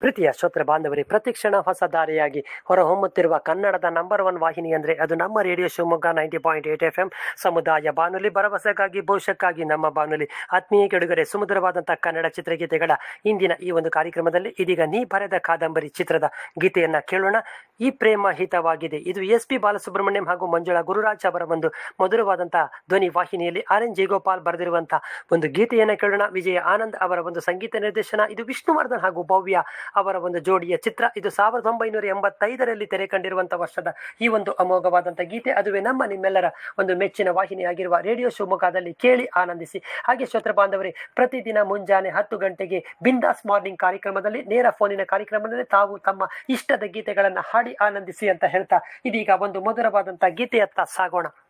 ಪ್ರೀತಿಯ ಶ್ರೋತೃ ಬಾಂಧವರೇ ಪ್ರತಿಕ್ಷಣ ಹೊಸ ದಾರಿಯಾಗಿ ಹೊರಹೊಮ್ಮುತ್ತಿರುವ ಕನ್ನಡದ ನಂಬರ್ ಒನ್ ವಾಹಿನಿ ಅಂದರೆ ಅದು ನಮ್ಮ radio Shivamogga ninety point eight F M ಸಮುದಾಯ ಬಾನುಲಿ ಭರವಸೆಗಾಗಿ ಭವಿಷ್ಯಕ್ಕಾಗಿ ನಮ್ಮ ಬಾನುಲಿ ಆತ್ಮೀಯ ಕೆಡುಗರೆ ಸುಮಧುರವಾದಂತಹ ಕನ್ನಡ ಚಿತ್ರಗೀತೆಗಳ ಇಂದಿನ ಈ ಒಂದು ಕಾರ್ಯಕ್ರಮದಲ್ಲಿ ಇದೀಗ ನೀ ಬರೆದ ಕಾದಂಬರಿ ಚಿತ್ರದ ಗೀತೆಯನ್ನ ಕೇಳೋಣ ಈ ಪ್ರೇಮ ಹಿತವಾಗಿದೆ ಇದು ಎಸ್ ಪಿ ಬಾಲಸುಬ್ರಹ್ಮಣ್ಯಂ ಹಾಗೂ ಮಂಜುಳಾ ಗುರುರಾಜ್ ಅವರ ಒಂದು ಮಧುರವಾದಂತಹ ಧ್ವನಿ ವಾಹಿನಿಯಲ್ಲಿ ಆರ್ ಎನ್ ಜೇಗೋಪಾಲ್ ಬರೆದಿರುವಂತಹ ಒಂದು ಗೀತೆಯನ್ನ ಕೇಳೋಣ ವಿಜಯ ಆನಂದ್ ಅವರ ಒಂದು ಸಂಗೀತ ನಿರ್ದೇಶನ ಇದು ವಿಷ್ಣುವರ್ಧನ್ ಹಾಗೂ ಭವ್ಯ ಅವರ ಒಂದು ಜೋಡಿಯ ಚಿತ್ರ ಇದು ಸಾವಿರದ ಒಂಬೈನೂರ ಎಂಬತ್ತೈದರಲ್ಲಿ ತೆರೆ ಕಂಡಿರುವಂತಹ ವರ್ಷದ ಈ ಒಂದು ಅಮೋಘವಾದಂತಹ ಗೀತೆ ಅದುವೇ ನಮ್ಮ ನಿಮ್ಮೆಲ್ಲರ ಒಂದು ಮೆಚ್ಚಿನ ವಾಹಿನಿಯಾಗಿರುವ ರೇಡಿಯೋ ಶಿವಮೊಗ್ಗದಲ್ಲಿ ಕೇಳಿ ಆನಂದಿಸಿ ಹಾಗೆ ಶ್ರೋತ್ರ ಬಾಂಧವರೇ ಪ್ರತಿದಿನ ಮುಂಜಾನೆ ಹತ್ತು ಗಂಟೆಗೆ ಬಿಂದಾಸ್ ಮಾರ್ನಿಂಗ್ ಕಾರ್ಯಕ್ರಮದಲ್ಲಿ ನೇರ ಫೋನಿನ ಕಾರ್ಯಕ್ರಮದಲ್ಲಿ ತಾವು ತಮ್ಮ ಇಷ್ಟದ ಗೀತೆಗಳನ್ನು ಹಾಡಿ ಆನಂದಿಸಿ ಅಂತ ಹೇಳ್ತಾ ಇದೀಗ ಒಂದು ಮಧುರವಾದಂತಹ ಗೀತೆಯತ್ತ ಸಾಗೋಣ